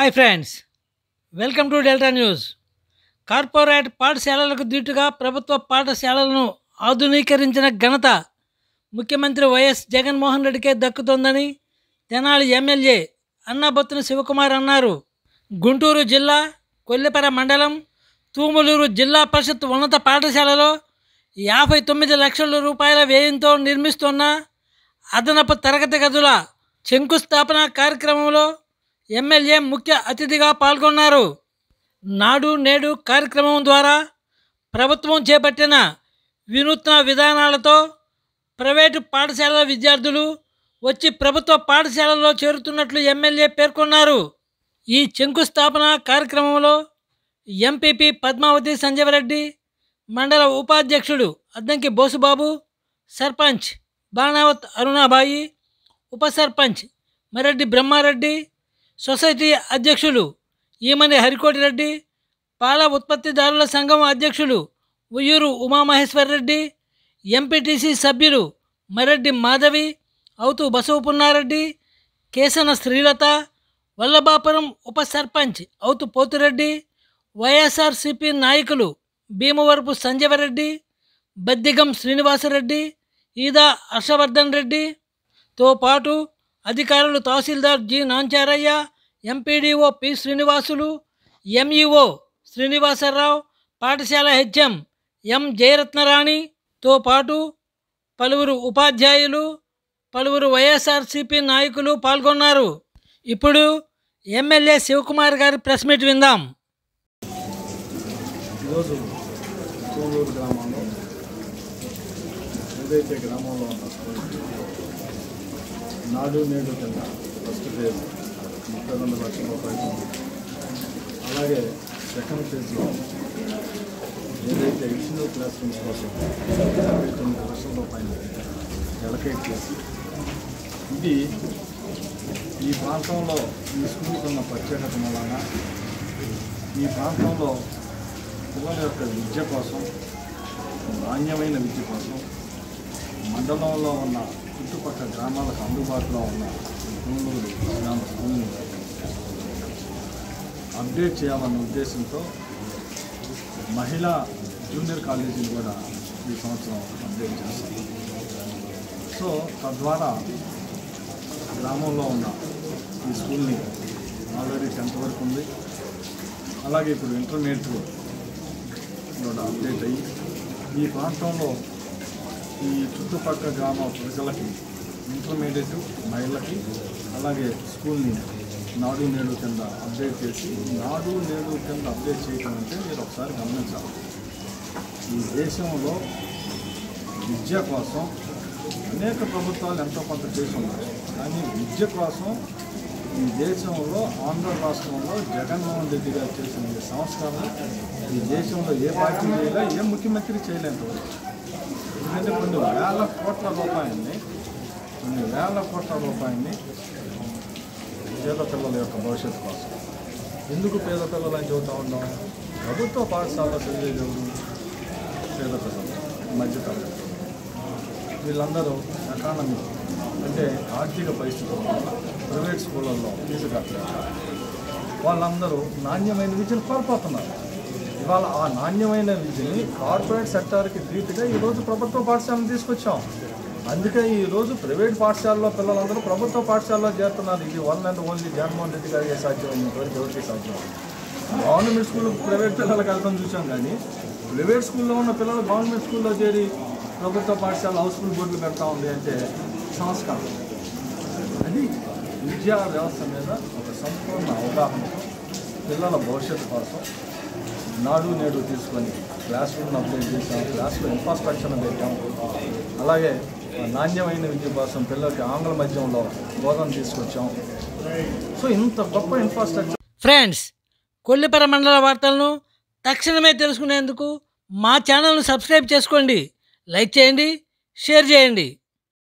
hi friends welcome to Delta News corporate పాఠశాలలకు దీటుగా ప్రభుత్వ పాఠశాలలను ఆధునీకరించిన ఘనత ముఖ్యమంత్రి వైఎస్ జగన్మోహన్ రెడ్డికే దక్కుతోందని తెనాలి ఎమ్మెల్యే అన్నాబొత్తున శివకుమార్ అన్నారు గుంటూరు జిల్లా కొల్లిపర మండలం తూములూరు జిల్లా పరిషత్ ఉన్నత పాఠశాలలో యాభై తొమ్మిది లక్షల రూపాయల వ్యయంతో నిర్మిస్తున్న అదనపు తరగతి గదుల శంకుస్థాపన కార్యక్రమంలో ఎమ్మెల్యే ముఖ్య అతిథిగా పాల్గొన్నారు నాడు నేడు కార్యక్రమం ద్వారా ప్రభుత్వం చేపట్టిన వినూత్న విధానాలతో ప్రైవేటు పాఠశాలల విద్యార్థులు వచ్చి ప్రభుత్వ పాఠశాలల్లో చేరుతున్నట్లు ఎమ్మెల్యే పేర్కొన్నారు ఈ శంకుస్థాపన కార్యక్రమంలో ఎంపీపీ పద్మావతి సంజయరెడ్డి మండల ఉపాధ్యక్షుడు అద్దంకి బోసుబాబు సర్పంచ్ బాణావత్ అరుణాబాయి ఉప సర్పంచ్ మరెడ్డి బ్రహ్మారెడ్డి సొసైటీ అధ్యక్షులు ఈమని హరికోటిరెడ్డి పాల ఉత్పత్తిదారుల సంఘం అధ్యక్షులు ఉయ్యూరు ఉమామహేశ్వరరెడ్డి ఎంపీటీసీ సభ్యులు మరెడ్డి మాధవి అవుతూ బసవపున్నారెడ్డి కేసన శ్రీలత వల్లభాపురం ఉప సర్పంచ్ అవుతు పోతిరెడ్డి వైఎస్ఆర్సిపి నాయకులు భీమవరపు సంజయరెడ్డి బద్దిగం శ్రీనివాసరెడ్డి ఈదా హర్షవర్ధన్ రెడ్డితో పాటు అధికారులు తహసీల్దార్ G Nancharaiah MPDO P Srinivasulu MEO Srinivasarao పాఠశాల హెచ్ఎం ఎం జయరత్నరాణితో పాటు పలువురు ఉపాధ్యాయులు పలువురు వైఎస్ఆర్సిపి నాయకులు పాల్గొన్నారు ఇప్పుడు ఎమ్మెల్యే శివకుమార్ గారి ప్రెస్ మీట్ విందాం ఈరోజు తూలూరు గ్రామంలో ఏదైతే గ్రామంలో ఉన్న స్కూల్ నాడు నేడు కింద ఫస్ట్ ఫేజ్ ముప్పై రెండు లక్షల రూపాయలు అలాగే సెకండ్ ఫేజ్లో ఏదైతే ఎడిషనల్ క్లాస్ రూమ్స్ కోసం యాభై తొమ్మిది లక్షల రూపాయలు ఎలకేట్ చేసి ఇది ఈ ప్రాంతంలో ఈ స్కూల్కి ఉన్న ప్రత్యేకత మూలన ఈ ప్రాంతంలో పిల్లల యొక్క విద్య కోసం నాణ్యమైన విద్య కోసం మండలంలో ఉన్న చుట్టుపక్కల గ్రామాలకు అందుబాటులో ఉన్న గుంటూరు గ్రామ స్కూల్ని అప్డేట్ చేయాలన్న ఉద్దేశంతో మహిళా జూనియర్ కాలేజీని కూడా ఈ సంవత్సరం అప్డేట్ చేస్తాం సో తద్వారా గ్రామంలో ఉన్న ఈ స్కూల్ని ఆల్రెడీ టెన్త్ వరకు ఉంది అలాగే ఇప్పుడు ఇంటర్మీడియట్ కూడా అప్డేట్ అయ్యి ఈ ప్రాంతంలో ఈ చుట్టుపక్కల గ్రామ ప్రజలకి ఇంటర్మీడియట్ మహిళలకి అలాగే స్కూల్ని నాడు నేడు కింద అప్డేట్ చేసి నాడు నేడు కింద అప్డేట్ చేయటం అంటే మీరు ఒకసారి గమనించాలి ఈ దేశంలో విద్య కోసం అనేక ప్రభుత్వాలు ఎంతో కొంత చేసి ఉన్నాయి కానీ విద్య కోసం ఈ దేశంలో ఆంధ్ర రాష్ట్రంలో జగన్మోహన్ రెడ్డి గారు చేసిన ఈ సంస్కరణ ఈ దేశంలో ఏ పార్టీ చేయలే ఏ ముఖ్యమంత్రి చేయలేదు ఎందుకంటే కొన్ని వేల కోట్ల రూపాయలని కొన్ని వేల కోట్ల రూపాయలని పేద పిల్లల యొక్క భవిష్యత్తు కోసం ఎందుకు పేద పిల్లలు అని చెబుతా ఉన్నాం ప్రభుత్వ పాఠశాలలో చదివేది ఎవరు పేద పిల్లలు మధ్యతరగతి వీళ్ళందరూ ఎకానమీ అంటే ఆర్థిక పరిస్థితులు ప్రైవేట్ స్కూళ్ళల్లో ఫీజు కట్టలేక వాళ్ళందరూ నాణ్యమైన విద్యను కోల్పోతున్నారు ఇవాళ ఆ నాణ్యమైన విద్యని కార్పొరేట్ సెక్టార్కి ధీటుగా ఈరోజు ప్రభుత్వ పాఠశాలను తీసుకొచ్చాం అందుకే ఈరోజు ప్రైవేట్ పాఠశాలలో పిల్లలందరూ ప్రభుత్వ పాఠశాలలో చేరుతున్నారు ఇది one and only Jaganmohan Reddy గారికి సాధ్యం ఇంతవరకు ఎవరికి సాధ్యం గవర్నమెంట్ స్కూల్ ప్రైవేట్ పిల్లలకు వెళ్తాం చూసాం కానీ ప్రైవేట్ స్కూల్లో ఉన్న పిల్లలు గవర్నమెంట్ స్కూల్లో చేరి ప్రభుత్వ పాఠశాల హౌస్ఫుల్ బోర్డులు పెడతా ఉంది అంటే సంస్కారం అది విద్యా వ్యవస్థ మీద ఒక సంపూర్ణ అవగాహనతో పిల్లల భవిష్యత్తు కోసం నాడు నేడు తీసుకొని క్లాస్ రూమ్ అప్డేట్ చేసాం క్లాస్లో ఇన్ఫ్రాస్ట్రక్చర్ పెట్టాం అలాగే నాణ్యమైన విద్య కోసం పిల్లలకి ఆంగ్ల మధ్యంలో బోధన తీసుకొచ్చాం సో ఇంత గొప్ప ఇన్ఫ్రాస్ట్రక్చర్ ఫ్రెండ్స్ కొల్లిపర మండల వార్తలను తక్షణమే తెలుసుకునేందుకు మా ఛానల్ను సబ్స్క్రైబ్ చేసుకోండి లైక్ చేయండి షేర్ చేయండి